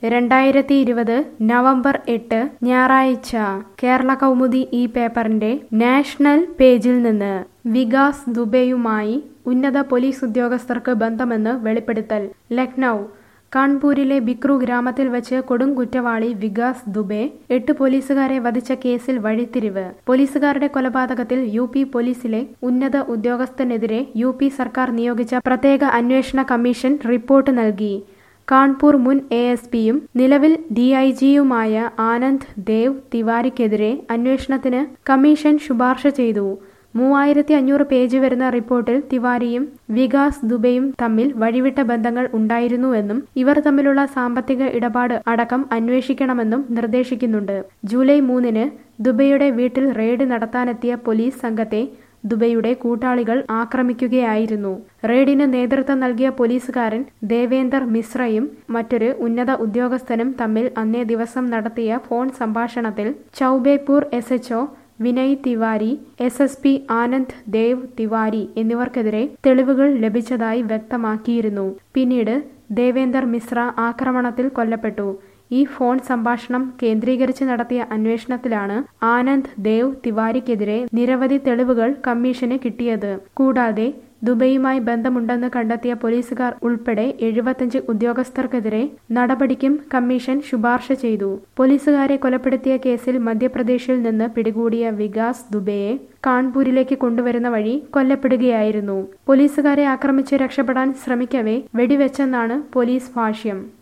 രണ്ടായിരത്തി ഇരുപത് നവംബർ എട്ട് ഞായറാഴ്ച കേരള കൗമുദി ഈ പേപ്പറിന്റെ നാഷണൽ പേജിൽ നിന്ന് വികാസ് ദുബെയുമായി ഉന്നത പോലീസ് ഉദ്യോഗസ്ഥർക്ക് ബന്ധമെന്ന് വെളിപ്പെടുത്തൽ ലക്നൗ കാൺപൂരിലെ ബിക്രു ഗ്രാമത്തിൽ വെച്ച് കൊടും കുറ്റവാളി വികാസ് ദുബെ എട്ട് പോലീസുകാരെ വധിച്ച കേസിൽ വഴിത്തിരിവ് പോലീസുകാരുടെ കൊലപാതകത്തിൽ യു പി പോലീസിലെ ഉന്നത ഉദ്യോഗസ്ഥനെതിരെ യു പി സർക്കാർ നിയോഗിച്ച പ്രത്യേക അന്വേഷണ കമ്മീഷൻ റിപ്പോർട്ട് നൽകി കാൺപൂർ മുൻ എ എസ് പിയും നിലവിൽ ഡിഐജിയുമായ ആനന്ദ് ദേവ് തിവാരിക്കെതിരെ അന്വേഷണത്തിന് കമ്മീഷൻ ശുപാർശ ചെയ്തു മൂവായിരത്തി അഞ്ഞൂറ് പേജ് വരുന്ന റിപ്പോർട്ടിൽ തിവാരിയും വികാസ് ദുബെയും തമ്മിൽ വഴിവിട്ട ബന്ധങ്ങൾ ഉണ്ടായിരുന്നുവെന്നും ഇവർ തമ്മിലുള്ള സാമ്പത്തിക ഇടപാട് അടക്കം അന്വേഷിക്കണമെന്നും നിർദ്ദേശിക്കുന്നുണ്ട് ജൂലൈ മൂന്നിന് ദുബെയുടെ വീട്ടിൽ റെയ്ഡ് നടത്താനെത്തിയ പോലീസ് സംഘത്തെ ദുബൈയുടെ കൂട്ടാളികൾ ആക്രമിക്കുകയായിരുന്നു റെയ്ഡിന് നേതൃത്വം നൽകിയ പോലീസുകാരൻ ദേവേന്ദർ മിശ്രയും മറ്റൊരു ഉന്നത ഉദ്യോഗസ്ഥനും തമ്മിൽ അന്നേ ദിവസം നടത്തിയ ഫോൺ സംഭാഷണത്തിൽ Chaubepur S H O Vinay Tiwari S S P Anand Dev Tiwari എന്നിവർക്കെതിരെ തെളിവുകൾ ലഭിച്ചതായി വ്യക്തമാക്കിയിരുന്നു പിന്നീട് ദേവേന്ദർ മിശ്ര ആക്രമണത്തിൽ കൊല്ലപ്പെട്ടു ഈ ഫോൺ സംഭാഷണം കേന്ദ്രീകരിച്ച് നടത്തിയ അന്വേഷണത്തിലാണ് ആനന്ദ് ദേവ് തിവാരിക്കെതിരെ നിരവധി തെളിവുകൾ കമ്മീഷന് കിട്ടിയത് കൂടാതെ ദുബൈയുമായി ബന്ധമുണ്ടെന്ന് കണ്ടെത്തിയ പോലീസുകാർ ഉൾപ്പെടെ എഴുപത്തഞ്ച് ഉദ്യോഗസ്ഥർക്കെതിരെ നടപടിക്കും കമ്മീഷൻ ശുപാർശ ചെയ്തു പോലീസുകാരെ കൊലപ്പെടുത്തിയ കേസിൽ മധ്യപ്രദേശിൽ നിന്ന് പിടികൂടിയ വികാസ് ദുബെയെ കാൺപൂരിലേക്ക് കൊണ്ടുവരുന്ന വഴി കൊല്ലപ്പെടുകയായിരുന്നു പോലീസുകാരെ ആക്രമിച്ച് രക്ഷപ്പെടാൻ ശ്രമിക്കവേ വെടിവെച്ചെന്നാണ് പോലീസ് ഭാഷ്യം